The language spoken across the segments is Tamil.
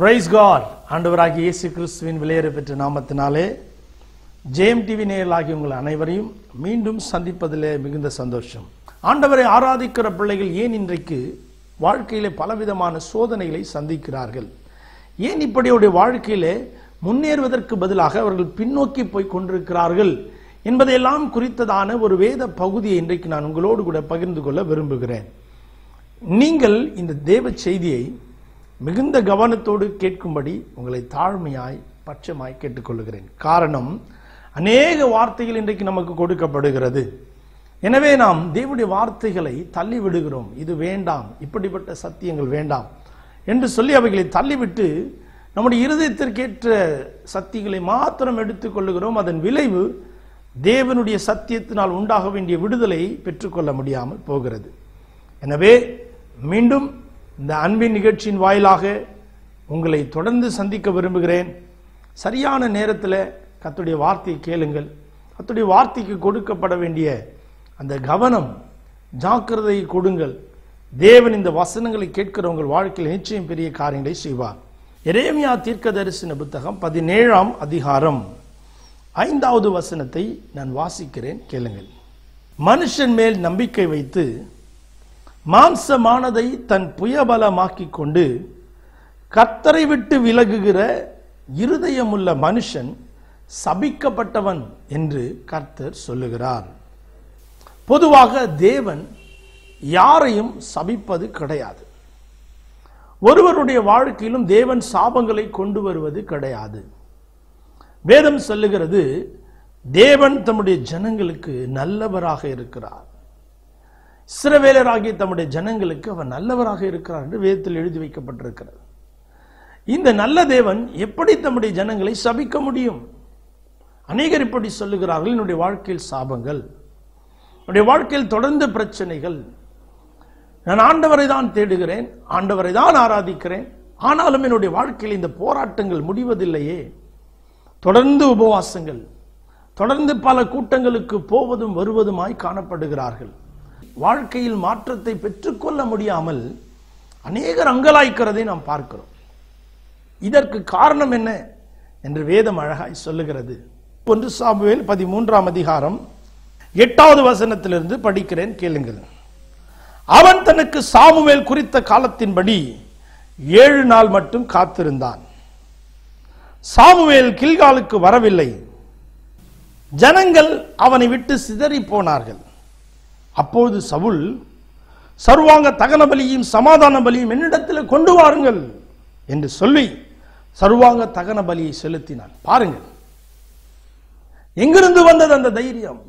பிரைஸ் காட் ஆண்டவராகிய இயேசு கிறிஸ்துவின் விலையேற பெற்ற நாமத்தினாலே ஜேஎம் டிவி நேயர்களாகிய உங்கள் அனைவரையும் மீண்டும் சந்திப்பதிலே மிகுந்த சந்தோஷம் ஆண்டவரை ஆராதிக்கிற பிள்ளைகள் ஏன் இன்றைக்கு வாழ்க்கையிலே பலவிதமான சோதனைகளை சந்திக்கிறார்கள் ஏன் இப்படி அவருடைய வாழ்க்கையிலே முன்னேறுவதற்கு பதிலாக அவர்கள் பின்னோக்கி போய் கொண்டிருக்கிறார்கள் என்பதையெல்லாம் குறித்ததான ஒரு வேத பகுதியை இன்றைக்கு நான் உங்களோடு கூட பகிர்ந்து கொள்ள விரும்புகிறேன் நீங்கள் இந்த தேவ செய்தியை மிகுந்த கவனத்தோடு கேட்கும்படி உங்களை தாழ்மையாய் பட்சமாய் கேட்டுக்கொள்கிறேன் காரணம் அநேக வார்த்தைகள் இன்றைக்கு நமக்கு கொடுக்கப்படுகிறது எனவே நாம் தேவனுடைய வார்த்தைகளை தள்ளி விடுகிறோம் இது வேண்டாம் இப்படிப்பட்ட சத்தியங்கள் வேண்டாம் என்று சொல்லி அவைகளை தள்ளிவிட்டு நம்முடைய இருதயத்திற்கேற்ற சக்திகளை மாத்திரம் எடுத்துக்கொள்ளுகிறோம் அதன் விளைவு தேவனுடைய சத்தியத்தினால் உண்டாக வேண்டிய விடுதலை பெற்றுக்கொள்ள முடியாமல் போகிறது எனவே மீண்டும் இந்த அன்பின் நிகழ்ச்சியின் வாயிலாக உங்களை தொடர்ந்து சந்திக்க விரும்புகிறேன் சரியான நேரத்தில் கத்துடைய வார்த்தையை கேளுங்கள் கத்துடைய வார்த்தைக்கு கொடுக்கப்பட வேண்டிய அந்த கவனம் ஜாக்கிரதையை கொடுங்கள் தேவன் இந்த வசனங்களை கேட்கிற உங்கள் வாழ்க்கையில் நிச்சயம் பெரிய காரியங்களை செய்வார் எரேமியா தீர்க்க தரிசன புத்தகம் பதினேழாம் அதிகாரம் ஐந்தாவது வசனத்தை நான் வாசிக்கிறேன் கேளுங்கள் மனுஷன் மேல் நம்பிக்கை வைத்து மாம்சமானதை தன் புயபலமாக்கிக் கொண்டு கத்தரை விட்டு விலகுகிற இருதயமுள்ள மனுஷன் சபிக்கப்பட்டவன் என்று கர்த்தர் சொல்லுகிறார் பொதுவாக தேவன் யாரையும் சபிப்பது கிடையாது ஒருவருடைய வாழ்க்கையிலும் தேவன் சாபங்களை கொண்டு வருவது கிடையாது வேதம் சொல்லுகிறது தேவன் தம்முடைய ஜனங்களுக்கு நல்லவராக இருக்கிறார் இஸ்ரவேலராகிய தம்முடைய ஜனங்களுக்கு அவர் நல்லவராக இருக்கிறார் என்று வேதத்தில் எழுதி வைக்கப்பட்டிருக்கிறது இந்த நல்ல தேவன் எப்படி தம்முடைய ஜனங்களை சபிக்க முடியும் அநேகர் இப்படி சொல்லுகிறார்கள் என்னுடைய வாழ்க்கையில் சாபங்கள் என்னுடைய வாழ்க்கையில் தொடர்ந்து பிரச்சனைகள் நான் ஆண்டவரை தான் தேடுகிறேன் ஆண்டவரை தான் ஆராதிக்கிறேன் ஆனாலும் என்னுடைய வாழ்க்கையில் இந்த போராட்டங்கள் முடிவதில்லையே தொடர்ந்து உபவாசங்கள் தொடர்ந்து பல கூட்டங்களுக்கு போவதும் வருவதுமாய் காணப்படுகிறார்கள் வாழ்க்கையில் மாற்றத்தை பெற்றுக்கொள்ள முடியாமல் அநேகர் அங்கலாய்க்கிறதை நாம் பார்க்கிறோம் இதற்கு காரணம் என்ன என்று வேதம் அழகாய் சொல்லுகிறது ஒன்று சாமுவேல் பதிமூன்றாம் அதிகாரம் எட்டாவது வசனத்திலிருந்து படிக்கிறேன் கேளுங்கள் அவன் தனக்கு சாமுவேல் குறித்த காலத்தின்படி ஏழு நாள் மட்டும் காத்திருந்தான் சாமுவேல் கில்காலுக்கு வரவில்லை ஜனங்கள் அவனை விட்டு சிதறி போனார்கள் அப்பொழுது சவுல் சர்வாங்க தகன பலியும் சமாதான பலியும் என்னிடத்தில் கொண்டு வாருங்கள் என்று சொல்லி சர்வாங்க தகன பலியை செலுத்தினான் பாருங்கள் எங்கிருந்து வந்தது அந்த தைரியம்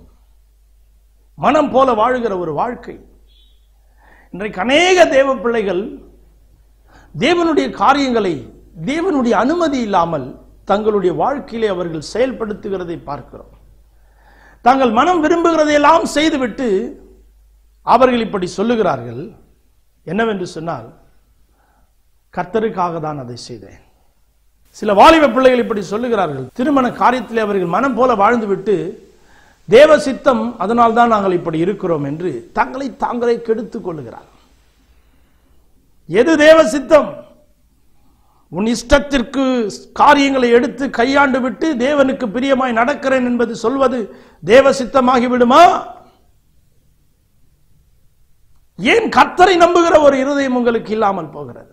மனம் போல வாழுகிற ஒரு வாழ்க்கை இன்றைக்கு அநேக தேவ பிள்ளைகள் தேவனுடைய காரியங்களை தேவனுடைய அனுமதி இல்லாமல் தங்களுடைய வாழ்க்கையிலே அவர்கள் செயல்படுத்துகிறதை பார்க்கிறோம் தாங்கள் மனம் விரும்புகிறதையெல்லாம் செய்துவிட்டு அவர்கள் இப்படி சொல்லுகிறார்கள் என்னவென்று சொன்னால் கர்த்தருக்காக தான் அதை செய்தேன் சில வாலிப பிள்ளைகள் இப்படி சொல்லுகிறார்கள் திருமண காரியத்திலே அவர்கள் மனம் போல வாழ்ந்துவிட்டு தேவ சித்தம் அதனால் தான் நாங்கள் இப்படி இருக்கிறோம் என்று தங்களை தாங்களே கெடுத்துக் கொள்ளுகிறார் எது தேவ சித்தம் உன் இஷ்டத்திற்கு காரியங்களை எடுத்து கையாண்டு விட்டு தேவனுக்கு பிரியமாய் நடக்கிறேன் என்பது சொல்வது தேவ சித்தமாகி விடுமா ஏன் கர்த்தரை நம்புகிற ஒரு இருதயம் உங்களுக்கு இல்லாமல் போகிறது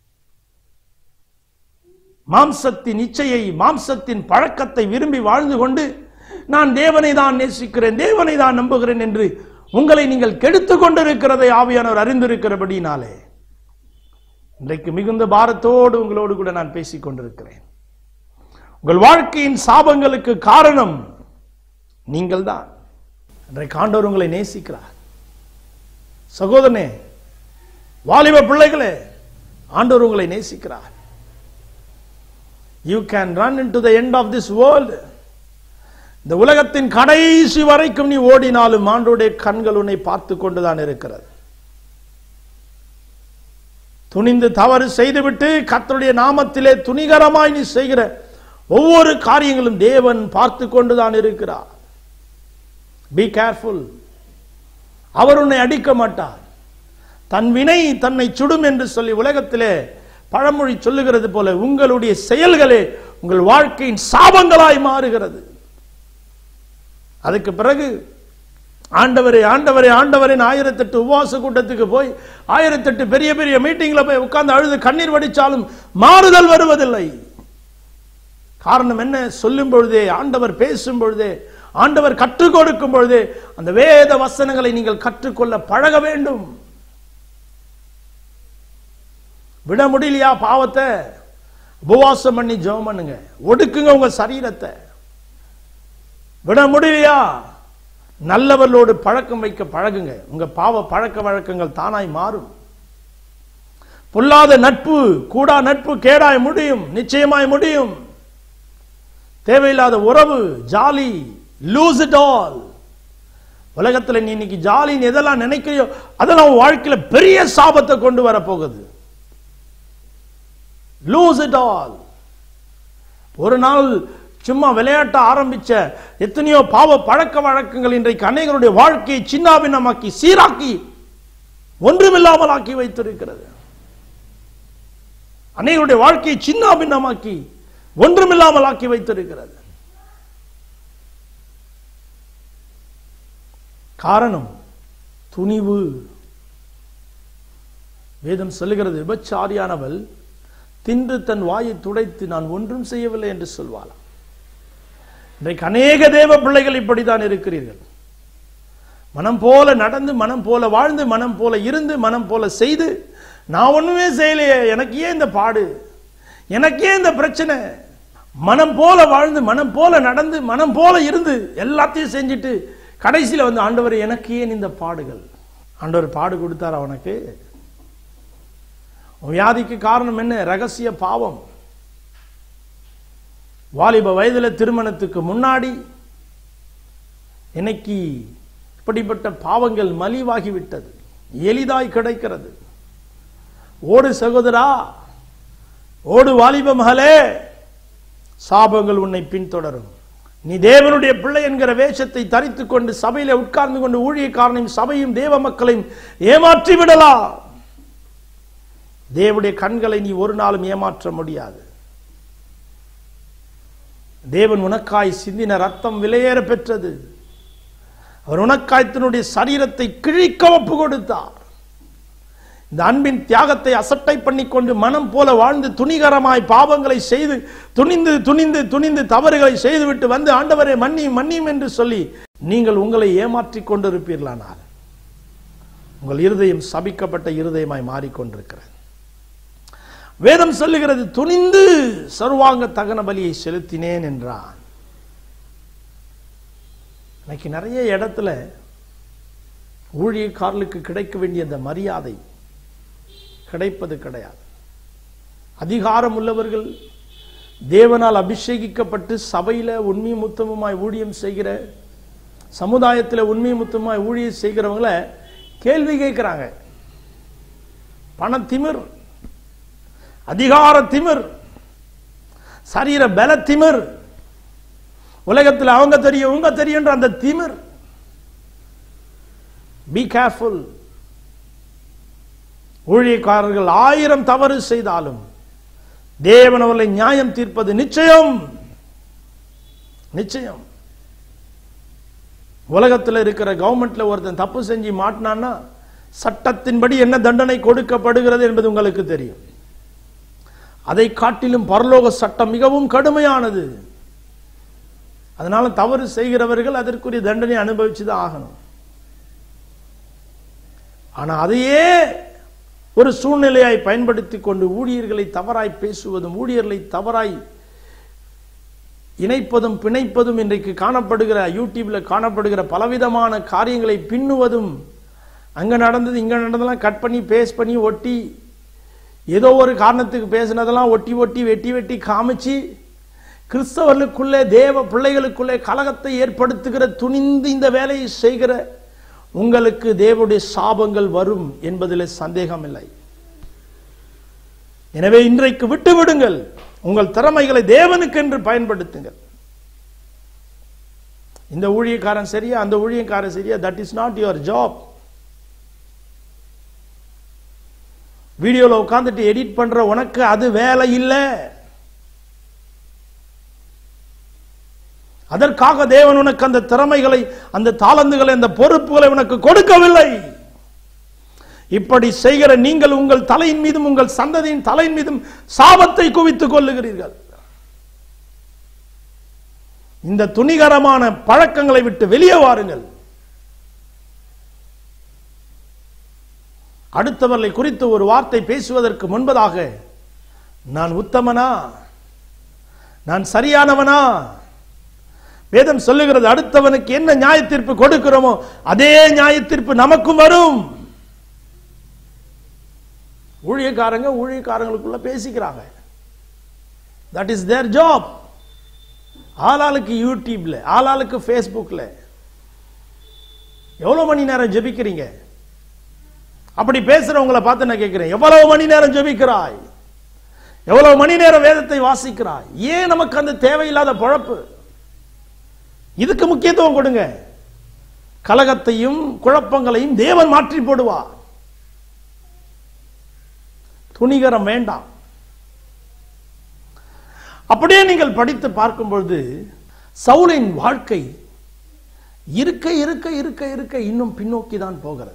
மாம்சத்தின் இச்சையை மாம்சத்தின் பழக்கத்தை விரும்பி வாழ்ந்து கொண்டு நான் தேவனை தான் நேசிக்கிறேன் தேவனை தான் நம்புகிறேன் என்று உங்களை நீங்கள் கெடுத்துக் கொண்டிருக்கிறதை ஆவியானவர் அறிந்திருக்கிறபடினாலே இன்றைக்கு மிகுந்த பாரத்தோடு உங்களோடு கூட நான் பேசிக் கொண்டிருக்கிறேன் உங்கள் வாழ்க்கையின் சாபங்களுக்கு காரணம் நீங்கள் தான் இன்றைக்கு ஆண்டவர் உங்களை நேசிக்கிறார் சகோதரனே வாலிப பிள்ளைகளே ஆண்டவர் உங்களை நேசிக்கிறார் you can run into the end of this world இந்த உலகத்தின் கடைசி வரைக்கும் நீ ஓடினாலும் ஆண்டோடைய கண்கள் உன்னை பார்த்து கொண்டுதான் இருக்கிறது துணிந்து தவறு செய்துவிட்டு கர்த்தருடைய நாமத்திலே துணிகரமாய் நீ செய்கிற ஒவ்வொரு காரியங்களும் தேவன் பார்த்து கொண்டுதான் இருக்கிறார் பி கேர்ஃபுல் அவர் உன்னை அடிக்க மாட்டார் தன் வினை தன்னை சுடும் என்று சொல்லி உலகத்திலே பழமொழி சொல்லுகிறது போல உங்களுடைய செயல்களே உங்கள் வாழ்க்கையின் சாபங்களாய் மாறுகிறது அதுக்கு பிறகு ஆண்டவரே ஆண்டவரே ஆண்டவரே ஆயிரத்தெட்டு உபவாச கூட்டத்துக்கு போய் ஆயிரத்தெட்டு பெரிய பெரிய மீட்டிங்ல போய் உட்கார்ந்து அழுது கண்ணீர் வடிச்சாலும் மாறுதல் வருவதில்லை காரணம் என்ன சொல்லும் பொழுதே ஆண்டவர் பேசும் பொழுதே ஆண்டவர் கற்றுக் கொடுக்கும் பொழுதே அந்த வேத வசனங்களை நீங்கள் கற்றுக்கொள்ள பழக வேண்டும் விட முடியலையா பாவத்தை உபவாசம் பண்ணி ஜெபம் பண்ணுங்க ஒடுக்குங்க உங்க சரீரத்தை விட முடியலையா நல்லவர்களோடு பழக்கம் வைக்க பழகுங்க உங்க பாவ பழக்க வழக்கங்கள் தானாய் மாறும் பொல்லாத நட்பு கூடா நட்பு கேடாய் முடியும் நிச்சயமாய் முடியும் தேவையில்லாத உறவு ஜாலி லூஸ் இட் ஆல் உலகத்துல நீ இன்னைக்கு ஜாலின்னு எதெல்லாம் நினைக்கிறியோ அதெல்லாம் உன் வாழ்க்கையில பெரிய சாபத்தை கொண்டு வர போகுது லூஸ் இட் ஆல் ஒரு நாள் சும்மா விளையாட்ட ஆரம்பிச்ச எத்தனையோ பாவ பழக்க வழக்கங்கள் இன்றைக்கு அநேகருடைய வாழ்க்கையை சின்னாபின்னமாக்கி சீராக்கி ஒன்றுமில்லாமல் ஆக்கி வைத்திருக்கிறது அநேகருடைய வாழ்க்கையை சின்னாபின்னமாக்கி ஒன்றுமில்லாமல் ஆக்கி வைத்திருக்கிறது காரணம் துணிவு வேதம் சொல்லுகிறது விபச்சாரியானவள் தின்று தன் வாயை துடைத்து நான் ஒன்றும் செய்யவில்லை என்று சொல்வாளாம் இன்றைக்கு அநேக தேவ பிள்ளைகள் இப்படித்தான் இருக்கிறீர்கள் மனம் போல நடந்து மனம் போல வாழ்ந்து மனம் போல இருந்து மனம் போல செய்து நான் ஒண்ணுமே செய்யலையே எனக்கு ஏன் இந்த பாடு எனக்கு ஏன் இந்த பிரச்சனை மனம் போல வாழ்ந்து மனம் போல நடந்து மனம் போல இருந்து எல்லாத்தையும் செஞ்சுட்டு கடைசியில வந்து ஆண்டவர் எனக்கு ஏன் இந்த பாடுகள் ஆண்டவர் பாடு கொடுத்தார் அவனுக்கு உன் வியாதிக்கு காரணம் என்ன ரகசிய பாவம் வாலிப வயதுல திருமணத்துக்கு முன்னாடி இன்னைக்கு இப்படிப்பட்ட பாவங்கள் மலிவாகி விட்டது எளிதாய் கிடைக்கிறது ஓடு சகோதரா ஓடு வாலிப மகளே சாபங்கள் உன்னை பின்தொடரும் நீ தேவனுடைய பிள்ளை என்கிற வேஷத்தை தரித்துக் கொண்டு சபையில உட்கார்ந்து கொண்டு ஊழியக்காரனையும் சபையும் தேவ மக்களையும் ஏமாற்றி விடலாம் தேவனுடைய கண்களை நீ ஒரு நாளும் ஏமாற்ற முடியாது தேவன் உனக்காய் சிந்தின ரத்தம் விலையேற பெற்றது அவர் உனக்காய் தன்னுடைய சரீரத்தை கிழிக்க ஒப்பு கொடுத்தார் இந்த அன்பின் தியாகத்தை அசட்டை பண்ணிக்கொண்டு மனம் போல வாழ்ந்து துணிகரமாய் பாவங்களை செய்து துணிந்து துணிந்து துணிந்து தவறுகளை செய்துவிட்டு வந்து ஆண்டவரை மன்னியும் மன்னியும் என்று சொல்லி நீங்கள் உங்களை ஏமாற்றிக் கொண்டிருப்பீர்களானால் உங்கள் இருதயம் சபிக்கப்பட்ட இருதயமாய் மாறிக்கொண்டிருக்கிறது வேதம் சொல்லுகிறது துணிந்து சர்வாங்க தகன பலியை செலுத்தினேன் என்றான் இன்னைக்கு நிறைய இடத்துல ஊழியக்காரர்களுக்கு கிடைக்க வேண்டிய அந்த மரியாதை கிடைப்பது கிடையாது அதிகாரம் உள்ளவர்கள் தேவனால் அபிஷேகிக்கப்பட்டு சபையில உண்மை முத்தமுமாய் ஊழியம் செய்கிற சமுதாயத்தில் உண்மை முத்தமாய் ஊழியம் செய்கிறவங்கள கேள்வி கேட்கிறாங்க பண திமிர் அதிகார திமிர் சரீர பல திமிர் உலகத்தில் அவங்க தெரியும் உங்க தெரியுன்ற அந்த திமிர் பி கேர்ஃபுல் ஊழியக்காரர்கள் ஆயிரம் தவறு செய்தாலும் தேவன் அவர்களை நியாயம் தீர்ப்பது நிச்சயம் நிச்சயம் உலகத்தில் இருக்கிற கவர்மெண்ட்ல ஒருத்தன் தப்பு செஞ்சு மாட்டினான்னா சட்டத்தின்படி என்ன தண்டனை கொடுக்கப்படுகிறது என்பது உங்களுக்கு தெரியும் அதை காட்டிலும் பரலோக சட்டம் மிகவும் கடுமையானது அதனால தவறு செய்கிறவர்கள் அதற்குரிய தண்டனை அனுபவிச்சுதான் ஆகணும் ஆனா அதையே ஒரு சூழ்நிலையாய் பயன்படுத்தி கொண்டு ஊழியர்களை தவறாய் பேசுவதும் ஊழியர்களை தவறாய் இணைப்பதும் பிணைப்பதும் இன்றைக்கு காணப்படுகிற யூடியூப்ல காணப்படுகிற பலவிதமான காரியங்களை பின்னுவதும் அங்க நடந்தது இங்க நடந்ததெல்லாம் கட் பண்ணி பேஸ் பண்ணி ஒட்டி ஏதோ ஒரு காரணத்துக்கு பேசினதெல்லாம் ஒட்டி ஒட்டி வெட்டி வெட்டி காமிச்சு கிறிஸ்தவர்களுக்குள்ளே தேவ பிள்ளைகளுக்குள்ளே கலகத்தை ஏற்படுத்துகிற துணிந்து இந்த வேலையை செய்கிற உங்களுக்கு தேவனுடைய சாபங்கள் வரும் என்பதில் சந்தேகம் இல்லை எனவே இன்றைக்கு விட்டு விடுங்கள் உங்கள் திறமைகளை தேவனுக்கு என்று பயன்படுத்துங்கள் இந்த ஊழியக்காரன் சரியா அந்த ஊழியக்காரன் சரியா that is not your job வீடியோல உட்காந்துட்டு எடிட் பண்ற உனக்கு அது வேலை இல்லை அதற்காக தேவன் உனக்கு அந்த திறமைகளை அந்த தாளந்துகளை அந்த பொறுப்புகளை உனக்கு கொடுக்கவில்லை இப்படி செய்கிற நீங்கள் உங்கள் தலையின் மீதும் உங்கள் சந்ததியின் தலையின் மீதும் சாபத்தை குவித்துக் கொள்ளுகிறீர்கள் இந்த துணிகரமான பழக்கங்களை விட்டு வெளியே வாருங்கள் அடுத்தவர்களை குறித்து ஒரு வார்த்தை பேசுவதற்கு முன்பதாக நான் உத்தமனா நான் சரியானவனா வேதம் சொல்லுகிறது அடுத்தவனுக்கு என்ன நியாயத்தீர்ப்பு கொடுக்கிறோமோ அதே நியாயத்தீர்ப்பு நமக்கும் வரும் ஊழியக்காரங்க ஊழியக்காரங்களுக்குள்ள பேசிக்கிறாங்க தட் இஸ் தேர் ஜாப் ஆளாளுக்கு யூடியூப்ல ஆளாளுக்கு ஃபேஸ்புக்ல எவ்வளவு மணி நேரம் ஜெபிக்கிறீங்க அப்படி பேசுறவங்கள பார்த்து நான் கேட்கிறேன் எவ்வளவு மணி நேரம் ஜெபிக்கிறாய் எவ்வளவு மணி நேரம் வேதத்தை வாசிக்கிறாய் ஏன் நமக்கு அந்த தேவையில்லாத பொழப்பு இதுக்கு முக்கியத்துவம் கொடுங்க கலகத்தையும் குழப்பங்களையும் தேவன் மாற்றி போடுவார் துணிகரம் வேண்டாம் அப்படியே நீங்கள் படித்து பார்க்கும்பொழுது சவுலின் வாழ்க்கை இருக்க இருக்க இருக்க இருக்க இன்னும் பின்னோக்கி தான் போகிறது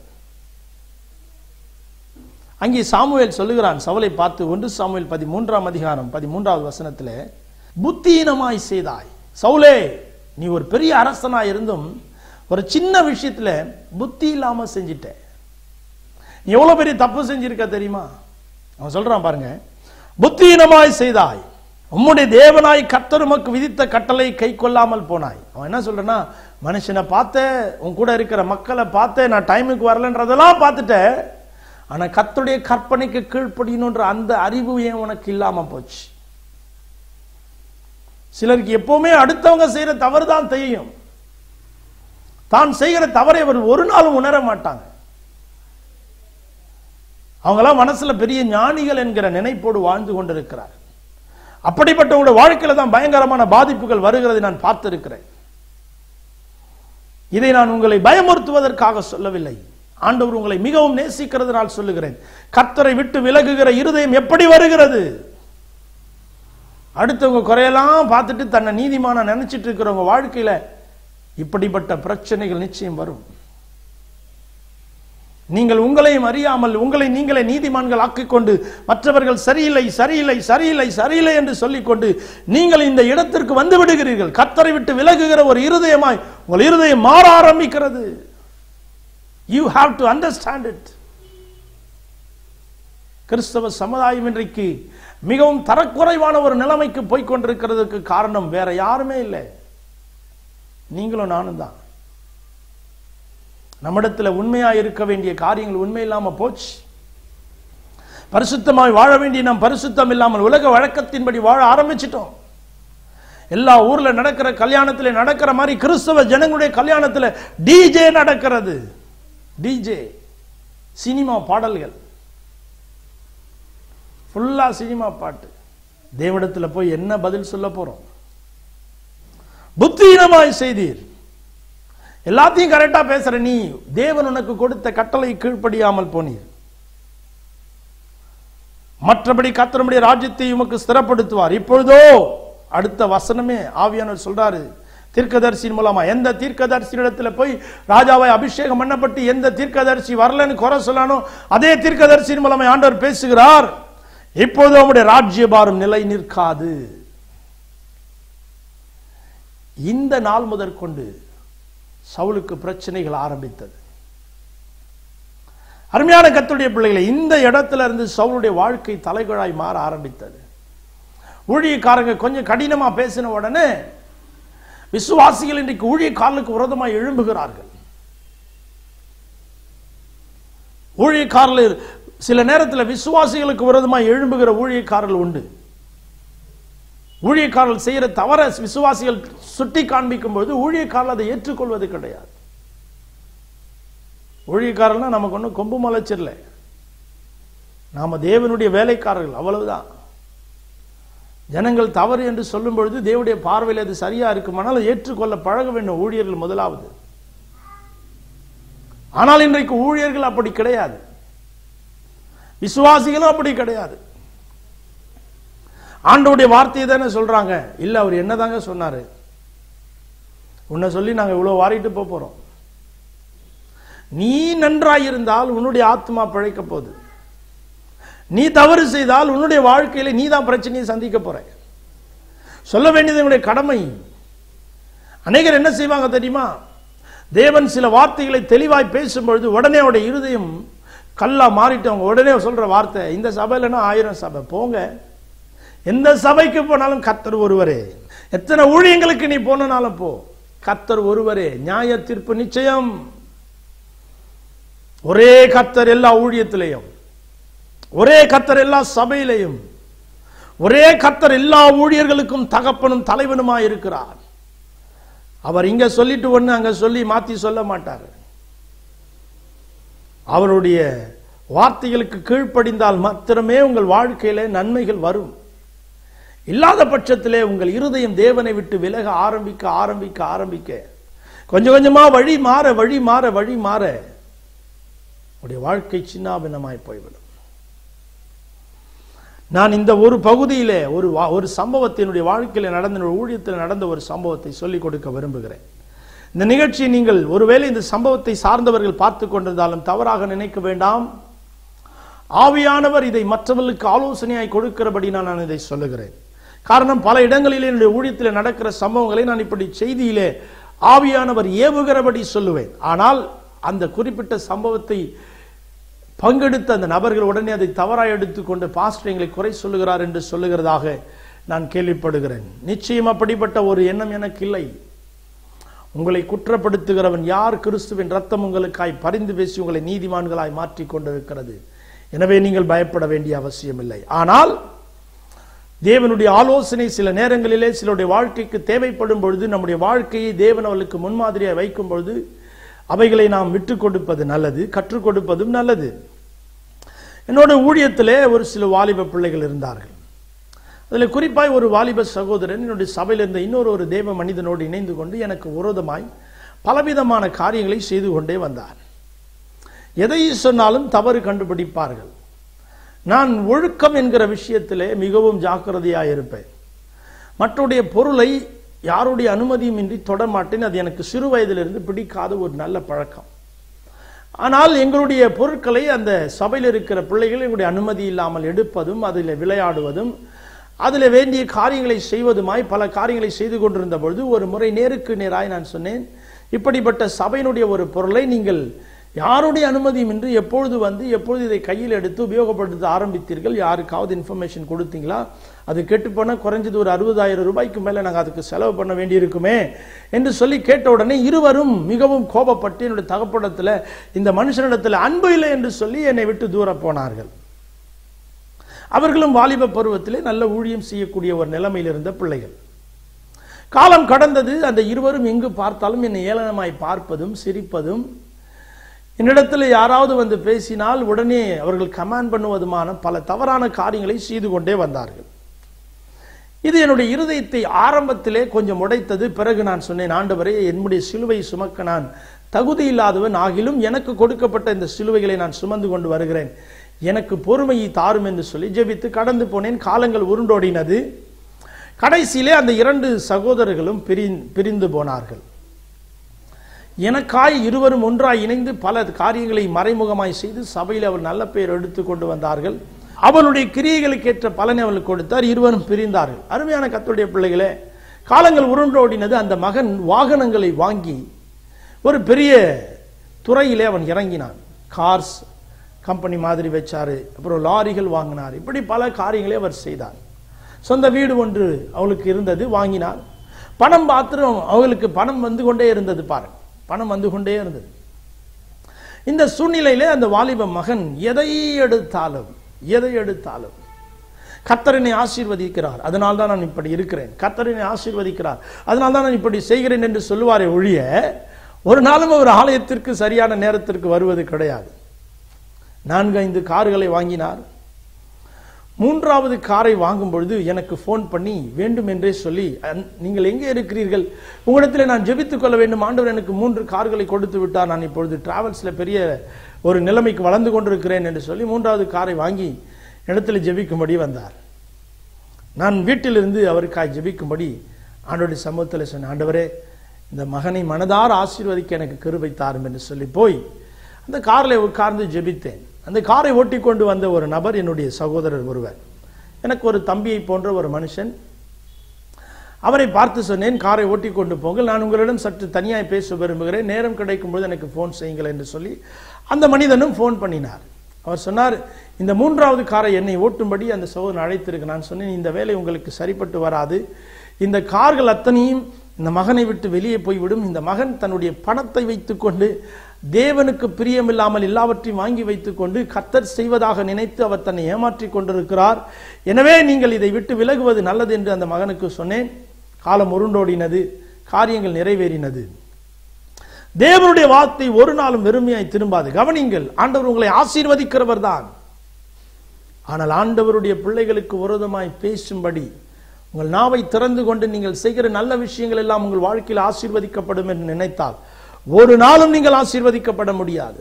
அங்கே சாமுவேல் சொல்லுகிறான் சவுலை பார்த்து ஒன்று சாமுவேல் பதிமூன்றாம் அதிகாரம் பதிமூன்றாவது வசனத்தில் புத்தீனமாய் செய்தாய் சவுலே நீ ஒரு பெரிய அரசனா இருந்தும் ஒரு சின்ன விஷயத்துல புத்தி இல்லாம செஞ்சிட்ட நீ எவ்வளவு பெரிய தப்பு செஞ்சிருக்க தெரியுமா அவன் சொல்றான் பாருங்க புத்தீனமாய் செய்தாய் உம்முடைய தேவனாய் கர்த்தர் உமக்கு விதித்த கட்டளை கை கொள்ளாமல் போனாய் அவன் என்ன சொல்றான்னா மனுஷனை பார்த்த உன் கூட இருக்கிற மக்களை பார்த்த நான் டைமுக்கு வரலன்றதெல்லாம் பார்த்துட்டேன் ஆனா கர்த்தருடைய கற்பனைக்கு கீழ்ப்படியணுன்ற அந்த அறிவு ஏன் உனக்கு இல்லாம போச்சு சிலருக்கு எப்பவுமே அடுத்தவங்க செய்யற தவறு தான் தெரியும் தான் செய்கிற தவறை அவர் ஒரு நாளும் உணர மாட்டாங்க அவங்களாம் மனசுல பெரிய ஞானிகள் என்கிற நினைப்போடு வாழ்ந்து கொண்டிருக்கிறார் அப்படிப்பட்டவங்களோட வாழ்க்கையில தான் பயங்கரமான பாதிப்புகள் வருகிறதை நான் பார்த்திருக்கிறேன் இதை நான் உங்களை பயமுறுத்துவதற்காக சொல்லவில்லை ஆண்டவர் உங்களை மிகவும் நேசிக்கிறதுனால் சொல்லுகிறேன் கர்த்தரை விட்டு விலகுகிற இருதயம் எப்படி வருகிறது அடுத்தவங்க குறையெல்லாம் பார்த்துட்டு தன்னை நீதிமான நினைச்சிட்டு இருக்கிறவங்க வாழ்க்கையில இப்படிப்பட்ட பிரச்சனைகள் நிச்சயம் வரும் நீங்கள் உங்களையும் அறியாமல் உங்களை நீங்களே நீதிமான்கள் ஆக்கிக் கொண்டு மற்றவர்கள் சரியில்லை சரியில்லை சரியில்லை சரியில்லை என்று சொல்லிக்கொண்டு நீங்கள் இந்த இடத்திற்கு வந்து விடுகிறீர்கள் கத்தரை விட்டு விலகுகிற ஒரு இருதயமாய் உங்கள் இருதயம் மாற ஆரம்பிக்கிறது you have to understand it கிறிஸ்தவ சமுதாயம் இன்றைக்கு மிகவும் தரக்குறைவான ஒரு நிலைமைக்கு போய் கொண்டிருக்கிறதுக்கு காரணம் வேற யாருமே இல்லை நீங்களும் நானும் தான் நம்மிடத்துல உண்மையா இருக்க வேண்டிய காரியங்கள் உண்மை இல்லாம போச்சு பரிசுத்தமாய் வாழ வேண்டிய நாம் பரிசுத்தம் இல்லாமல் உலக வழக்கத்தின்படி வாழ ஆரம்பிச்சிட்டோம் எல்லா ஊர்ல நடக்கிற கல்யாணத்துல நடக்கிற மாதிரி கிறிஸ்தவ ஜனங்களுடைய கல்யாணத்துல டிஜே நடக்கிறது டிஜே சினிமா பாடல்கள் ஃபுல்லா சினிமா பாட்டு தேவனிடத்துல போய் என்ன பதில் சொல்ல போறோம் புத்தீனமாய் செய்தீர் எல்லாத்தையும் கரெக்டா பேசுற நீ தேவன் உனக்கு கொடுத்த கட்டளை கீழ்ப்படியாமல் போனீர் மற்றபடி கத்தருடைய ராஜ்யத்தை உமக்கு ஸ்திரப்படுத்துவார் இப்பொழுதோ அடுத்த வசனமே ஆவியானவர் சொல்றாரு தீர்க்கதரிசியின் மூலமா எந்த தீர்க்கதரிசியிடத்துல போய் ராஜாவை அபிஷேகம் பண்ணப்பட்டு எந்த தீர்க்கதரிசி வரலன்னு குறை சொல்லானோ அதே தீர்க்கதரிசியின் மூலமா ஆண்டவர் பேசுகிறார் இப்போது அவருடைய ராஜ்யபாரம் நிலை நிற்காது இந்த நாள் முதற்கொண்டு சவுலுக்கு பிரச்சனைகள் ஆரம்பித்தது அருமையான கத்துடைய பிள்ளைகளை இந்த இடத்துல இருந்து சவுளுடைய வாழ்க்கை தலைகளாய் மாற ஆரம்பித்தது ஊழியக்காரங்க கொஞ்சம் கடினமா பேசின உடனே விசுவாசிகள் இன்றைக்கு ஊழியக்காரர்களுக்கு விரோதமாய் எழும்புகிறார்கள் ஊழியக்காரர்கள் சில நேரத்தில் விசுவாசிகளுக்கு விரோதமாய் எழும்புகிற ஊழியக்காரர்கள் உண்டு ஊழியக்காரர்கள் செய்யற தவற விசுவாசிகள் சுட்டி காண்பிக்கும் போது ஊழியக்காரர்கள் அதை ஏற்றுக்கொள்வது கிடையாது ஊழியக்காரர்னா நமக்கு ஒன்றும் கொம்பு முளைச்சிடல நாம தேவனுடைய வேலைக்காரர்கள் அவ்வளவுதான் ஜனங்கள் தவறு என்று சொல்லும் பொழுது தேவனுடைய பார்வையில் அது சரியா இருக்குமானால் அதை ஏற்றுக்கொள்ள பழக வேண்டும் ஊழியர்கள் முதலாவது ஆனால் இன்றைக்கு ஊழியர்கள் அப்படி கிடையாது விசுவாசிகளும் அப்படி கிடையாது ஆண்டவருடைய வார்த்தையை தானே சொல்றாங்க இல்ல அவர் என்னதாங்க சொன்னாரு உன்னை சொல்லி நாங்க இவ்வளவு வாரிட்டு போக போறோம் நீ நன்றாயிருந்தால் உன்னுடைய ஆத்மா பிழைக்க போகுது நீ தவறு செய்தால் உன்னுடைய வாழ்க்கையில நீ தான் பிரச்சனையை சந்திக்க போற சொல்ல வேண்டியது என்னுடைய கடமை அநேகர் என்ன செய்வாங்க தெரியுமா தேவன் சில வார்த்தைகளை தெளிவாய் பேசும்பொழுது உடனே அவருடைய இருதயம் கல்லா மாறிட்டு அவங்க உடனே சொல்ற வார்த்தை இந்த சபையிலனா ஆயிரம் சபை போங்க எந்த சபைக்கு போனாலும் கத்தர் ஒருவரே எத்தனை ஊழியங்களுக்கு நீ போனாலும் போ கத்தர் ஒருவரே நியாய தீர்ப்பு நிச்சயம் ஒரே கத்தர் எல்லா ஊழியத்திலையும் ஒரே கத்தர் எல்லா சபையிலையும் ஒரே கத்தர் எல்லா ஊழியர்களுக்கும் தகப்பனும் தலைவனுமாய் இருக்கிறார் அவர் இங்க சொல்லிட்டு ஒண்ணு அங்க சொல்லி மாத்தி சொல்ல மாட்டார் அவருடைய வார்த்தைகளுக்கு கீழ்ப்படிந்தால் மாத்திரமே உங்கள் வாழ்க்கையில நன்மைகள் வரும் இல்லாத பட்சத்திலே உங்கள் இருதயம் தேவனை விட்டு விலக ஆரம்பிக்க ஆரம்பிக்க ஆரம்பிக்க கொஞ்சம் கொஞ்சமா வழி மாற வழி மாற வழி மாற உடைய வாழ்க்கை சின்னாபின்னமாய் போய்விடும் நான் இந்த ஒரு பகுதியிலே ஒரு வா- ஒரு சம்பவத்தினுடைய வாழ்க்கையில நடந்த என்னுடைய ஊழியத்தில் நடந்த ஒரு சம்பவத்தை சொல்லிக் கொடுக்க விரும்புகிறேன் இந்த நிகழ்ச்சியை நீங்கள் ஒருவேளை இந்த சம்பவத்தை சார்ந்தவர்கள் பார்த்து கொண்டிருந்தாலும் தவறாக நினைக்க வேண்டாம் ஆவியானவர் இதை மற்றவர்களுக்கு ஆலோசனையாய் கொடுக்கிறபடி நான் நான் இதை சொல்லுகிறேன் காரணம் பல இடங்களிலே என்னுடைய ஊழியத்தில் நடக்கிற சம்பவங்களை நான் இப்படி செய்தியிலே ஆவியானவர் ஏவுகிறபடி சொல்லுவேன் ஆனால் அந்த குறிப்பிட்ட சம்பவத்தை பங்கெடுத்த அந்த நபர்கள் உடனே அதை தவறாய் எடுத்துக்கொண்டு பாஸ்டர் எங்களை குறை சொல்லுகிறார் என்று சொல்லுகிறதாக நான் கேள்விப்படுகிறேன் நிச்சயம் அப்படிப்பட்ட ஒரு எண்ணம் எனக்கு இல்லை உங்களை குற்றப்படுத்துகிறவன் யார் கிறிஸ்துவின் ரத்தம் உங்களுக்காய் பரிந்து பேசி உங்களை நீதிமான்களாய் மாற்றிக் கொண்டிருக்கிறது எனவே நீங்கள் பயப்பட வேண்டிய அவசியம் இல்லை ஆனால் தேவனுடைய ஆலோசனை சில நேரங்களிலே சிலருடைய வாழ்க்கைக்கு தேவைப்படும் பொழுது நம்முடைய வாழ்க்கையை தேவன் அவர்களுக்கு முன்மாதிரியாக வைக்கும் பொழுது அவைகளை நாம் விட்டுக் கொடுப்பது நல்லது கற்றுக் கொடுப்பதும் நல்லது என்னோட ஊழியத்திலே ஒரு சில வாலிப பிள்ளைகள் இருந்தார்கள் அதில் குறிப்பாய் ஒரு வாலிப சகோதரன் என்னுடைய சபையில் இருந்த இன்னொரு ஒரு தேவ மனிதனோடு இணைந்து கொண்டு எனக்கு விரோதமாய் பலவிதமான காரியங்களை செய்து கொண்டே வந்தார் எதை சொன்னாலும் தவறு கண்டுபிடிப்பார்கள் நான் ஒழுக்கம் என்கிற விஷயத்திலே மிகவும் ஜாக்கிரதையாக இருப்பேன் மற்றவருடைய பொருளை யாருடைய அனுமதியும் இன்றி தொட மாட்டேன் அது எனக்கு சிறு வயதிலிருந்து பிடிக்காத ஒரு நல்ல பழக்கம் ஆனால் எங்களுடைய பொருட்களை அந்த சபையில் இருக்கிற பிள்ளைகள் எங்களுடைய அனுமதி இல்லாமல் எடுப்பதும் அதில் விளையாடுவதும் அதில் வேண்டிய காரியங்களை செய்வதுமாய் பல காரியங்களை செய்து கொண்டிருந்த பொழுது ஒரு முறை நேருக்கு நேராய் நான் சொன்னேன் இப்படிப்பட்ட சபையினுடைய ஒரு பொருளை நீங்கள் யாருடைய அனுமதியும் இன்றி எப்பொழுது வந்து எப்பொழுது இதை கையில் எடுத்து உபயோகப்படுத்த ஆரம்பித்தீர்கள் யாருக்காவது இன்ஃபர்மேஷன் கொடுத்தீங்களா அது கெட்டு போனால் குறைஞ்சது ஒரு அறுபதாயிரம் ரூபாய்க்கு மேலே நாங்கள் அதுக்கு செலவு பண்ண வேண்டியிருக்குமே என்று சொல்லி கேட்ட உடனே இருவரும் மிகவும் கோபப்பட்டு என்னுடைய தகப்படத்தில் இந்த மனுஷனிடத்தில் அன்பு இல்லை என்று சொல்லி என்னை விட்டு தூர போனார்கள் அவர்களும் வாலிப பருவத்திலே நல்ல ஊழியம் செய்யக்கூடிய ஒரு நிலைமையில் இருந்த பிள்ளைகள் காலம் கடந்தது அந்த இருவரும் எங்கு பார்த்தாலும் என்னை ஏளனமாய் பார்ப்பதும் சிரிப்பதும் என்னிடத்தில் யாராவது வந்து பேசினால் உடனே அவர்கள் கமாண்ட் பண்ணுவதுமான பல தவறான காரியங்களை செய்து கொண்டே வந்தார்கள் இது என்னுடைய இருதயத்தை ஆரம்பத்திலே கொஞ்சம் உடைத்தது பிறகு நான் சொன்னேன் ஆண்டவரே என்னுடைய சிலுவை சுமக்க நான் தகுதி இல்லாதவன் ஆகிலும் எனக்கு கொடுக்கப்பட்ட இந்த சிலுவைகளை நான் சுமந்து கொண்டு வருகிறேன் எனக்கு பொறுமையை தாரும் என்று சொல்லி ஜெபித்து கடந்து போனேன் காலங்கள் உருண்டோடினது கடைசியிலே அந்த இரண்டு சகோதரர்களும் பிரி பிரிந்து போனார்கள் எனக்காய் இருவரும் ஒன்றாய் இணைந்து பல காரியங்களை மறைமுகமாய் செய்து சபையில் அவர் நல்ல பெயர் எடுத்து கொண்டு வந்தார்கள் அவளுடைய கிரியைகளுக்கு ஏற்ற பலனை அவளுக்கு கொடுத்தார் இருவரும் பிரிந்தார்கள் அருமையான கத்துடைய பிள்ளைகளே காலங்கள் உருண்டோடினது அந்த மகன் வாகனங்களை வாங்கி ஒரு பெரிய துறையிலே அவன் இறங்கினான் கார்ஸ் கம்பெனி மாதிரி வச்சாரு அப்புறம் லாரிகள் வாங்கினார் இப்படி பல காரியங்களை அவர் செய்தார் சொந்த வீடு ஒன்று அவளுக்கு இருந்தது வாங்கினார் பணம் பாத்திரம் அவங்களுக்கு பணம் வந்து கொண்டே இருந்தது பாருங்க பணம் வந்து கொண்டே இருந்தது இந்த சூழ்நிலையிலே அந்த வாலிப மகன் எதை எடுத்தாலும் எதை எடுத்தாலும் கத்தரனை ஆசீர்வதிக்கிறார் அதனால் தான் நான் இப்படி இருக்கிறேன் கத்தரனை ஆசீர்வதிக்கிறார் அதனால் தான் நான் இப்படி செய்கிறேன் என்று சொல்லுவாரே ஒழிய ஒரு நாளும் அவர் ஆலயத்திற்கு சரியான நேரத்திற்கு வருவது கிடையாது நான்கு ஐந்து கார்களை வாங்கினார் மூன்றாவது காரை வாங்கும் பொழுது எனக்கு ஃபோன் பண்ணி வேண்டும் என்றே சொல்லி "அன்- நீங்கள் எங்கே இருக்கிறீர்கள் உங்களிடத்தில் நான் ஜெபித்துக் கொள்ள வேண்டும் ஆண்டவர் எனக்கு மூன்று கார்களை கொடுத்து விட்டார் நான் இப்பொழுது டிராவல்ஸ்ல பெரிய ஒரு நிலைமைக்கு வளர்ந்து கொண்டிருக்கிறேன் என்று சொல்லி மூன்றாவது காரை வாங்கி இடத்துல ஜெபிக்கும்படி வந்தார் நான் வீட்டிலிருந்து அவருக்காய் ஜெபிக்கும்படி ஆண்டோடைய சமூகத்தில் சொன்ன ஆண்டவரே இந்த மகனை மனதார ஆசீர்வதிக்க எனக்கு கிருபை தாரும் என்று சொல்லி போய் அந்த காரில் உட்கார்ந்து ஜெபித்தேன் அந்த காரை ஓட்டி கொண்டு வந்த ஒரு நபர் என்னுடைய சகோதரர் ஒருவர் எனக்கு ஒரு தம்பியை போன்ற ஒரு மனுஷன் அவரை பார்த்து சொன்னேன் காரை ஓட்டி கொண்டு போங்கள் நான் உங்களிடம் சற்று தனியாய் பேச விரும்புகிறேன் நேரம் கிடைக்கும் பொழுது எனக்கு ஃபோன் செய்யுங்கள் என்று சொல்லி அந்த மனிதனும் ஃபோன் பண்ணினார் அவர் சொன்னார் இந்த மூன்றாவது காரை என்னை ஓட்டும்படி அந்த சகோதரன் அழைத்திருக்கு நான் சொன்னேன் இந்த வேலை உங்களுக்கு சரிப்பட்டு வராது இந்த கார்கள் அத்தனையும் இந்த மகனை விட்டு வெளியே போய்விடும் இந்த மகன் தன்னுடைய பணத்தை வைத்துக்கொண்டு தேவனுக்கு பிரியமில்லாமல் எல்லாவற்றையும் வாங்கி வைத்துக்கொண்டு கத்தர் செய்வதாக நினைத்து அவர் தன்னை ஏமாற்றிக் கொண்டிருக்கிறார் எனவே நீங்கள் இதை விட்டு விலகுவது நல்லது என்று அந்த மகனுக்கு சொன்னேன் காலம் உருண்டோடினது காரியங்கள் நிறைவேறினது தேவனுடைய வார்த்தை ஒரு நாளும் வெறுமையாய் திரும்பாது கவனிங்கள் ஆண்டவர் உங்களை ஆசீர்வதிக்கிறவர் தான் ஆனால் ஆண்டவருடைய பிள்ளைகளுக்கு விரோதமாய் பேசும்படி உங்கள் நாவை திறந்து கொண்டு நீங்கள் செய்கிற நல்ல விஷயங்கள் எல்லாம் உங்கள் வாழ்க்கையில் ஆசீர்வதிக்கப்படும் என்று நினைத்தால் ஒரு நாளும் நீங்கள் ஆசீர்வதிக்கப்பட முடியாது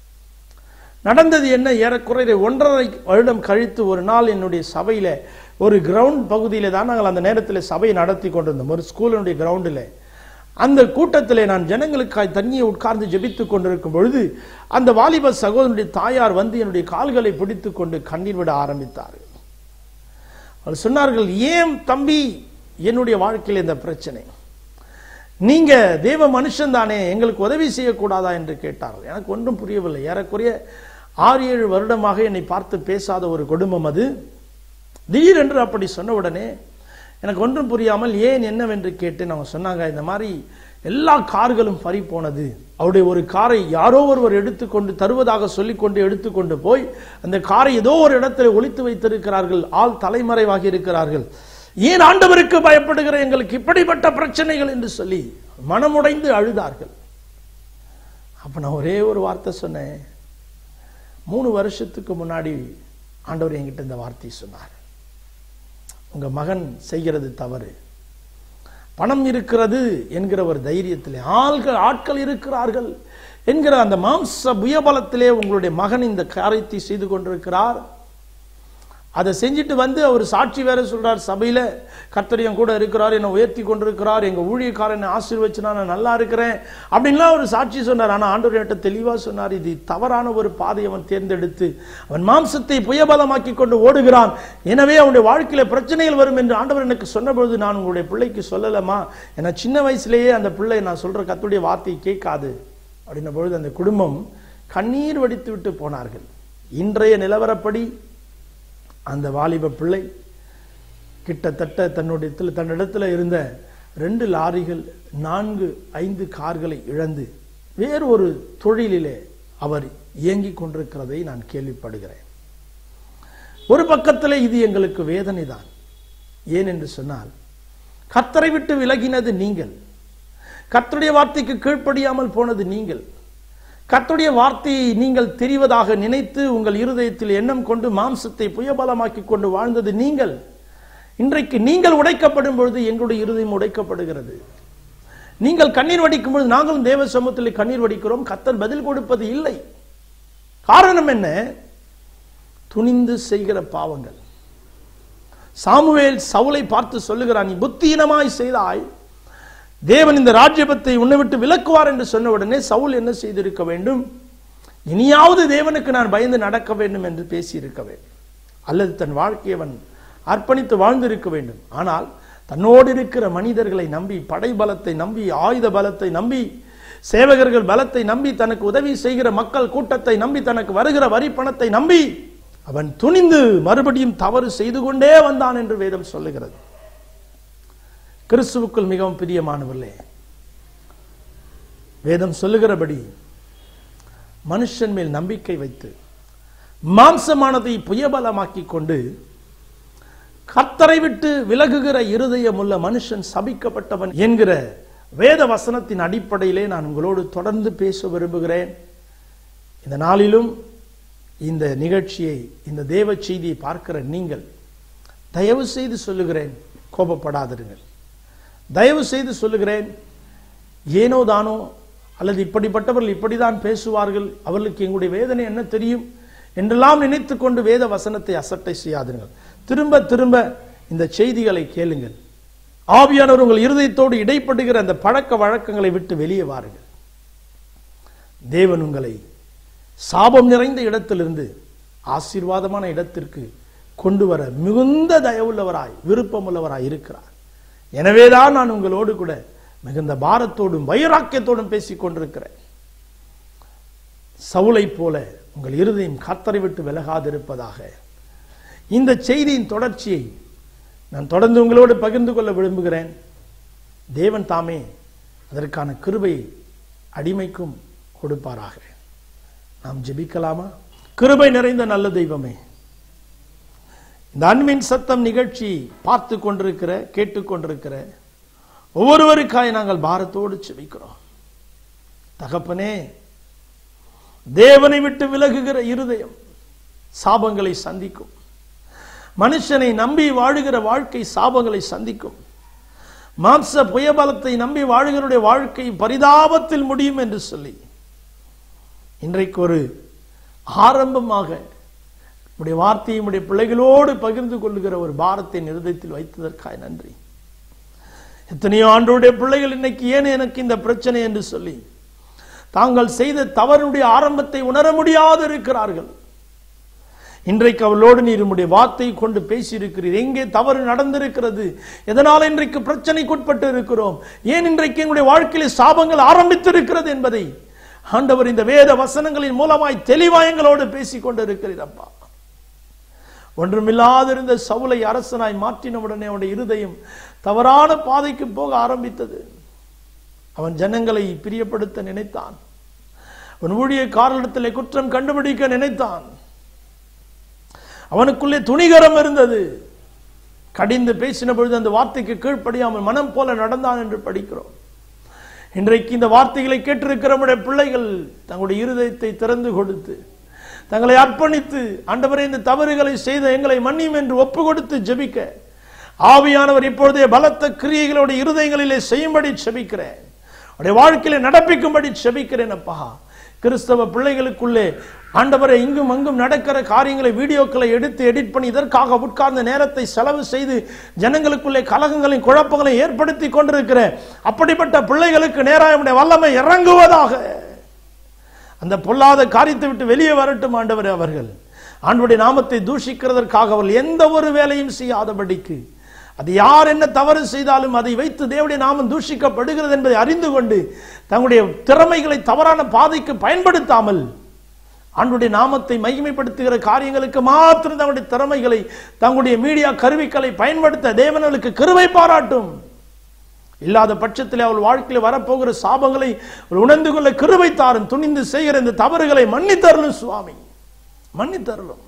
நடந்தது என்ன ஏறக்குறைய ஒன்றரை வருடம் கழித்து ஒரு நாள் என்னுடைய சபையில ஒரு கிரவுண்ட் பகுதியில தான் நாங்கள் அந்த நேரத்தில் சபையை நடத்தி கொண்டிருந்தோம் ஒரு ஸ்கூலினுடைய கிரவுண்டில் அந்த கூட்டத்திலே நான் ஜனங்களுக்காய் தண்ணியை உட்கார்ந்து ஜெபித்துக் கொண்டிருக்கும் பொழுது அந்த வாலிப சகோதரனுடைய தாயார் வந்து என்னுடைய கால்களை பிடித்துக் கொண்டு கண்ணீர் விட ஆரம்பித்தார்கள் அவர் சொன்னார்கள் ஏன் தம்பி என்னுடைய வாழ்க்கையில் இந்த பிரச்சனை நீங்க தேவ மனுஷன் தானே எங்களுக்கு உதவி செய்யக்கூடாதா என்று கேட்டார்கள் எனக்கு ஒன்றும் புரியவில்லை ஏறக்குறைய ஆறு ஏழு வருடமாக என்னை பார்த்து பேசாத ஒரு குடும்பம் அது திடீரென்று அப்படி சொன்ன உடனே எனக்கு ஒன்றும் புரியாமல் ஏன் என்னவென்று கேட்டேன் அவங்க சொன்னாங்க இந்த மாதிரி எல்லா கார்களும் பறி போனது அவருடைய ஒரு காரை யாரோ ஒருவர் எடுத்துக்கொண்டு தருவதாக சொல்லிக்கொண்டு எடுத்துக்கொண்டு போய் அந்த காரை ஏதோ ஒரு இடத்துல ஒளித்து வைத்திருக்கிறார்கள் ஆள் தலைமறைவாகி இருக்கிறார்கள் ஏன் ஆண்டவருக்கு பயப்படுகிற எங்களுக்கு இப்படிப்பட்ட பிரச்சனைகள் என்று சொல்லி மனமுடைந்து அழுதார்கள் அப்ப நான் ஒரே ஒரு வார்த்தை சொன்னேன் மூணு வருஷத்துக்கு முன்னாடி ஆண்டவர் என்கிட்ட இந்த வார்த்தை சொன்னார் உங்க மகன் செய்கிறது தவறு பணம் இருக்கிறது என்கிற ஒரு தைரியத்திலே ஆள்கள் ஆட்கள் இருக்கிறார்கள் என்கிற அந்த மாம்ச புயபலத்திலே உங்களுடைய மகன் இந்த காரியத்தை செய்து கொண்டிருக்கிறார் அதை செஞ்சுட்டு வந்து அவர் சாட்சி வேற சொல்றார் சபையில கர்த்தரியம் கூட இருக்கிறார் என்னை உயர்த்தி கொண்டிருக்கிறார் எங்க ஊழியக்காரன் என்னை ஆசீர்வச்சுனா நான் நல்லா இருக்கிறேன் அப்படின்லாம் ஒரு சாட்சி சொன்னார் ஆனா ஆண்டவர் என்கிட்ட தெளிவா சொன்னார் இது தவறான ஒரு பாதை அவன் தேர்ந்தெடுத்து அவன் மாம்சத்தை புயபலமாக்கி கொண்டு ஓடுகிறான் எனவே அவனுடைய வாழ்க்கையில பிரச்சனைகள் வரும் என்று ஆண்டவர் எனக்கு சொன்னபொழுது நான் உங்களுடைய பிள்ளைக்கு சொல்லலமா ஏன்னா சின்ன வயசுலேயே அந்த பிள்ளை நான் சொல்ற கத்துடைய வார்த்தையை கேட்காது அப்படின்ன பொழுது அந்த குடும்பம் கண்ணீர் வடித்து விட்டு போனார்கள் இன்றைய நிலவரப்படி அந்த வாலிப பிள்ளை கிட்டத்தட்ட தன்னுடைய தன்னிடத்துல இருந்த ரெண்டு லாரிகள் நான்கு ஐந்து கார்களை இழந்து வேறு ஒரு தொழிலிலே அவர் இயங்கிக் கொண்டிருக்கிறதை நான் கேள்விப்படுகிறேன் ஒரு பக்கத்தில் இது எங்களுக்கு வேதனை தான் ஏன் என்று சொன்னால் கத்தரை விட்டு விலகினது நீங்கள் கர்த்தருடைய வார்த்தைக்கு கீழ்ப்படியாமல் போனது நீங்கள் கர்த்தருடைய வார்த்தையை நீங்கள் தெரிவதாக நினைத்து உங்கள் இருதயத்தில் எண்ணம் கொண்டு மாம்சத்தை புயபலமாக்கி கொண்டு வாழ்ந்தது நீங்கள் இன்றைக்கு நீங்கள் உடைக்கப்படும் பொழுது எங்களுடைய இருதயம் உடைக்கப்படுகிறது நீங்கள் கண்ணீர் வடிக்கும் பொழுது நாங்களும் தேவ சமூகத்தில் கண்ணீர் வடிக்கிறோம் கத்தர் பதில் கொடுப்பது இல்லை காரணம் என்ன துணிந்து செய்கிற பாவங்கள் சாமுவேல் சவுலை பார்த்து சொல்லுகிறான் நீ புத்தீனமாய் செய்தாய் தேவன் இந்த ராஜ்யபத்தை உன்னை விட்டு விலக்குவார் என்று சொன்ன உடனே சவுல் என்ன செய்திருக்க வேண்டும் இனியாவது தேவனுக்கு நான் பயந்து நடக்க வேண்டும் என்று பேசியிருக்க வேண்டும் அல்லது தன் வாழ்க்கையை அவன் அர்ப்பணித்து வாழ்ந்திருக்க வேண்டும் ஆனால் தன்னோடு இருக்கிற மனிதர்களை நம்பி படை பலத்தை நம்பி ஆயுத பலத்தை நம்பி சேவகர்கள் பலத்தை நம்பி தனக்கு உதவி செய்கிற மக்கள் கூட்டத்தை நம்பி தனக்கு வருகிற வரி பணத்தை நம்பி அவன் துணிந்து மறுபடியும் தவறு செய்து கொண்டே வந்தான் என்று வேதம் சொல்லுகிறது கிறிஸ்துவுக்குள் மிகவும் பிரியமானவர்களே வேதம் சொல்லுகிறபடி மனுஷன் மேல் நம்பிக்கை வைத்து மாம்சமானதை புயபலமாக்கி கொண்டு கர்த்தரை விட்டு விலகுகிற இருதயம் உள்ள மனுஷன் சபிக்கப்பட்டவன் என்கிற வேத வசனத்தின் அடிப்படையிலே நான் உங்களோடு தொடர்ந்து பேச விரும்புகிறேன் இந்த நாளிலும் இந்த நிகழ்ச்சியை இந்த தேவ செய்தியை பார்க்கிற நீங்கள் தயவு செய்து சொல்லுகிறேன் கோபப்படாதிருங்கள் தயவு செய்து சொல்லுகிறேன் ஏனோ தானோ அல்லது இப்படிப்பட்டவர்கள் இப்படிதான் பேசுவார்கள் அவர்களுக்கு எங்களுடைய வேதனை என்ன தெரியும் என்றெல்லாம் நினைத்துக் கொண்டு வேத வசனத்தை அசட்டை செய்யாதீர்கள் திரும்ப திரும்ப இந்த செய்திகளை கேளுங்கள் ஆவியானவர் உங்கள் இருதயத்தோடு இடைப்படுகிற அந்த பழக்க வழக்கங்களை விட்டு வெளியே வாருங்கள் தேவன் உங்களை சாபம் நிறைந்த இடத்திலிருந்து ஆசீர்வாதமான இடத்திற்கு கொண்டு வர மிகுந்த தயவுள்ளவராய் விருப்பமுள்ளவராய் இருக்கிறார் எனவேதான் நான் உங்களோடு கூட மிகுந்த பாரத்தோடும் வைராக்கியத்தோடும் பேசிக் கொண்டிருக்கிறேன் சவுளை போல உங்கள் இருதயம் கத்தரை விட்டு விலகாதிருப்பதாக இந்த செய்தியின் தொடர்ச்சியை நான் தொடர்ந்து உங்களோடு பகிர்ந்து கொள்ள விரும்புகிறேன் தேவன் தாமே அதற்கான கிருபை அடிமைக்கும் கொடுப்பாராக நாம் ஜெபிக்கலாமா கிருபை நிறைந்த நல்ல தெய்வமே இந்த அன்பின் சத்தம் நிகழ்ச்சி பார்த்து கொண்டிருக்கிற கேட்டுக்கொண்டிருக்கிற ஒவ்வொருவருக்காய் நாங்கள் பாரத்தோடு செபிக்கிறோம் தகப்பனே தேவனை விட்டு விலகுகிற இருதயம் சாபங்களை சந்திக்கும் மனுஷனை நம்பி வாழுகிற வாழ்க்கை சாபங்களை சந்திக்கும் மாம்ச புயபலத்தை நம்பி வாழுகிறவருடைய வாழ்க்கை பரிதாபத்தில் முடியும் என்று சொல்லி இன்றைக்கு ஒரு ஆரம்பமாக உடைய வார்த்தையை உடைய பிள்ளைகளோடு பகிர்ந்து கொள்ளுகிற ஒரு பாரத்தை நிருதத்தில் வைத்ததற்காய் நன்றி எத்தனையோ ஆண்டோடைய பிள்ளைகள் இன்னைக்கு ஏன் எனக்கு இந்த பிரச்சனை என்று சொல்லி தாங்கள் செய்த தவறுடைய ஆரம்பத்தை உணர முடியாது இருக்கிறார்கள் இன்றைக்கு அவளோடு நீர் உம்முடைய வார்த்தை கொண்டு பேசியிருக்கிறீர் எங்கே தவறு நடந்திருக்கிறது எதனால் இன்றைக்கு பிரச்சனைக்குட்பட்டு இருக்கிறோம் ஏன் இன்றைக்கு எங்களுடைய வாழ்க்கையிலே சாபங்கள் ஆரம்பித்திருக்கிறது என்பதை ஆண்டவர் இந்த வேத வசனங்களின் மூலமாய் தெளிவாய் எங்களோடு பேசிக் கொண்டிருக்கிறீர் அப்பா ஒன்றுமில்லாதிருந்த சவுலை அரசனாய் மாற்றினவுடனே அவனுடைய இருதயம் தவறான பாதைக்கு போக ஆரம்பித்தது அவன் ஜனங்களை பிரியப்படுத்த நினைத்தான் அவன் ஊழியக்காரரிடத்திலே குற்றம் கண்டுபிடிக்க நினைத்தான் அவனுக்குள்ளே துணிகரம் இருந்தது கடிந்து பேசின பொழுது அந்த வார்த்தைக்கு கீழ்ப்படியாமல் மனம் போல நடந்தான் என்று படிக்கிறோம் இன்றைக்கு இந்த வார்த்தைகளை கேட்டிருக்கிற நம்முடைய பிள்ளைகள் தங்களுடைய இருதயத்தை திறந்து கொடுத்து தங்களை அர்ப்பணித்து ஆண்டவரே இந்த தவறுகளை செய்த எங்களை மன்னியும் என்று ஒப்பு கொடுத்து ஜெபிக்க ஆவியானவர் இப்பொழுதே பலத்த கிரியைகளோட இருதயங்களிலே செய்யும்படி செபிக்கிறேன் அவருடைய வாழ்க்கையில நடப்பிக்கும்படி செபிக்கிறேன் அப்பா கிறிஸ்தவ பிள்ளைகளுக்குள்ளே ஆண்டவரை இங்கும் அங்கும் நடக்கிற காரியங்களை வீடியோக்களை எடுத்து எடிட் பண்ணி இதற்காக உட்கார்ந்த நேரத்தை செலவு செய்து ஜனங்களுக்குள்ளே கலகங்களையும் குழப்பங்களையும் ஏற்படுத்தி கொண்டிருக்கிற அப்படிப்பட்ட பிள்ளைகளுக்கு நேராக வல்லமை இறங்குவதாக அந்த பொல்லாத காரியத்தை விட்டு வெளியே வரட்டும் ஆண்டவர் அவர்கள் ஆண்டுடைய நாமத்தை தூஷிக்கிறதற்காக அவர்கள் எந்த ஒரு வேலையும் செய்யாதபடிக்கு அது யார் என்ன தவறு செய்தாலும் அதை வைத்து தேவனுடைய நாமம் தூஷிக்கப்படுகிறது என்பதை அறிந்து கொண்டு தங்களுடைய திறமைகளை தவறான பாதைக்கு பயன்படுத்தாமல் ஆண்டுடைய நாமத்தை மகிமைப்படுத்துகிற காரியங்களுக்கு மாத்திரம் தங்களுடைய திறமைகளை தங்களுடைய மீடியா கருவிகளை பயன்படுத்த தேவனுக்கு கிருவை பாராட்டும் இல்லாத பட்சத்தில் அவள் வாழ்க்கையில் வரப்போகிற சாபங்களை அவள் உணர்ந்து கொள்ள கிருபை தாரும் துணிந்து செய்கிற இந்த தவறுகளை மன்னித்தரலும் சுவாமி மன்னித்தரலும்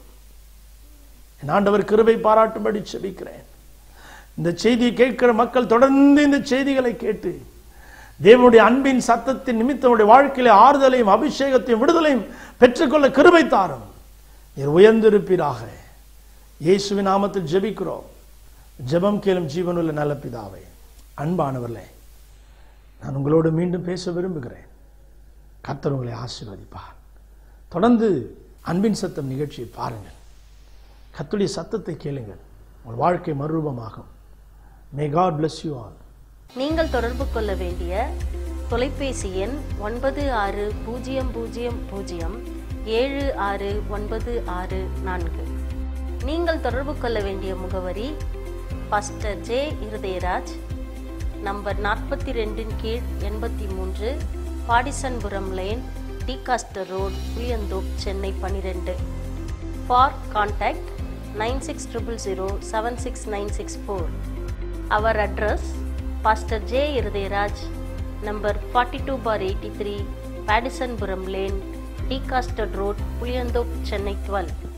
என் ஆண்டவர் கிருபை பாராட்டும்படி செபிக்கிறேன் இந்த செய்தியை கேட்கிற மக்கள் தொடர்ந்து இந்த செய்திகளை கேட்டு தேவனுடைய அன்பின் சத்தத்தின் நிமித்தமுடைய வாழ்க்கையில ஆறுதலையும் அபிஷேகத்தையும் விடுதலையும் பெற்றுக்கொள்ள கிருபை தாரும் நீர் உயர்ந்திருப்பீராக இயேசுவின் நாமத்தில் ஜெபிக்கிறோம் ஜெபம் கேளும் ஜீவனுள்ள நல்ல பிதாவே அன்பானவர்களே நான் உங்களோடு மீண்டும் பேச விரும்புகிறேன் கர்த்தர் உங்களை ஆசீர்வதிப்பார் தொடர்ந்து அன்பின் சத்தம் நிகழ்ச்சியை பாருங்கள் கர்த்தருடைய சத்தத்தை கேளுங்கள் உங்கள் வாழ்க்கை மறுரூபமாகும் may God bless you all நீங்கள் தொடர்பு கொள்ள வேண்டிய தொலைபேசி எண் ஒன்பது ஆறு பூஜ்ஜியம் பூஜ்ஜியம் பூஜ்ஜியம் ஏழு ஆறு ஒன்பது ஆறு நான்கு நீங்கள் தொடர்பு கொள்ள வேண்டிய முகவரி பாஸ்டர் ஜே இருதயராஜ் நம்பர் நாற்பத்தி ரெண்டின் கீழ் எண்பத்தி மூன்று Padisonpuram lane Decaster road Pulianthope Chennai பனிரெண்டு for contact nine six triple zero seven six nine six four our address pastor J Irudayaraj number forty two bar eighty three Padisonpuram lane Decaster road Pulianthope Chennai twelve